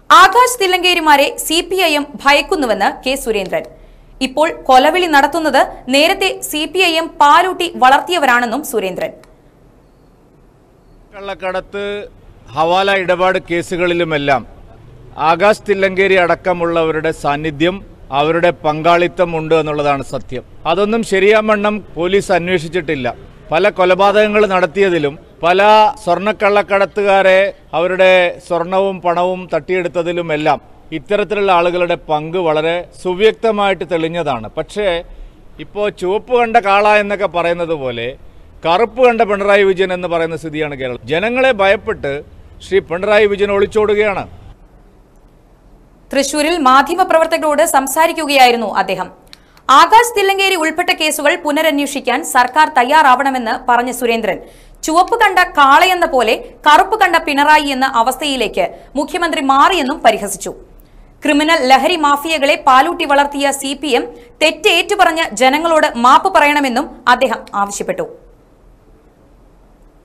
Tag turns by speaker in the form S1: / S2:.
S1: ആകാശ് തില്ലങ്കേരിമാരെ C P I M ഭയക്കുന്നുവെന്ന് K Surendran ഇപ്പോൾ കൊലവിളി നടത്തുന്നത് നേരത്തെ സി പി ഐ എം പാലൂട്ടി വളർത്തിയവരാണെന്നും സുരേന്ദ്രൻ
S2: കള്ളക്കടത്ത് ഹവാല ഇടപാട് കേസുകളിലുമെല്ലാം ആകാശ് തില്ലങ്കേരി അടക്കമുള്ളവരുടെ സാന്നിധ്യം അവരുടെ പങ്കാളിത്തം ഉണ്ട് എന്നുള്ളതാണ് സത്യം അതൊന്നും ശരിയാവണ്ണം പോലീസ് അന്വേഷിച്ചിട്ടില്ല പല കൊലപാതകങ്ങൾ നടത്തിയതിലും പല സ്വർണ്ണക്കള്ളക്കടത്തുകാരെ അവരുടെ സ്വർണവും പണവും തട്ടിയെടുത്തതിലുമെല്ലാം ഇത്തരത്തിലുള്ള ആളുകളുടെ പങ്ക് വളരെ സുവ്യക്തമായിട്ട് തെളിഞ്ഞതാണ് പക്ഷേ ഇപ്പോൾ ചുവപ്പ് കണ്ട കാള എന്നൊക്കെ പറയുന്നത് പോലെ കറുപ്പ് കണ്ട പിണറായി വിജയൻ എന്ന് പറയുന്ന സ്ഥിതിയാണ് കേരളം ജനങ്ങളെ ഭയപ്പെട്ട് ശ്രീ പിണറായി വിജയൻ ഒളിച്ചോടുകയാണ്
S1: തൃശൂരിൽ മാധ്യമപ്രവർത്തകരോട് സംസാരിക്കുകയായിരുന്നു അദ്ദേഹം ആകാശ് തില്ലങ്കേരി ഉൾപ്പെട്ട കേസുകൾ പുനരന്വേഷിക്കാൻ സർക്കാർ തയ്യാറാവണമെന്ന് പറഞ്ഞ സുരേന്ദ്രൻ ചുവപ്പ് കണ്ട കാളയെന്ന പോലെ കറുപ്പ് കണ്ട പിണറായി എന്ന അവസ്ഥയിലേക്ക് മുഖ്യമന്ത്രി മാറിയെന്നും പരിഹസിച്ചു ക്രിമിനൽ ലഹരി മാഫിയകളെ പാലൂട്ടി വളർത്തിയ സി പി എം തെറ്റേറ്റുപറഞ്ഞ് ജനങ്ങളോട് മാപ്പ് പറയണമെന്നും അദ്ദേഹം ആവശ്യപ്പെട്ടു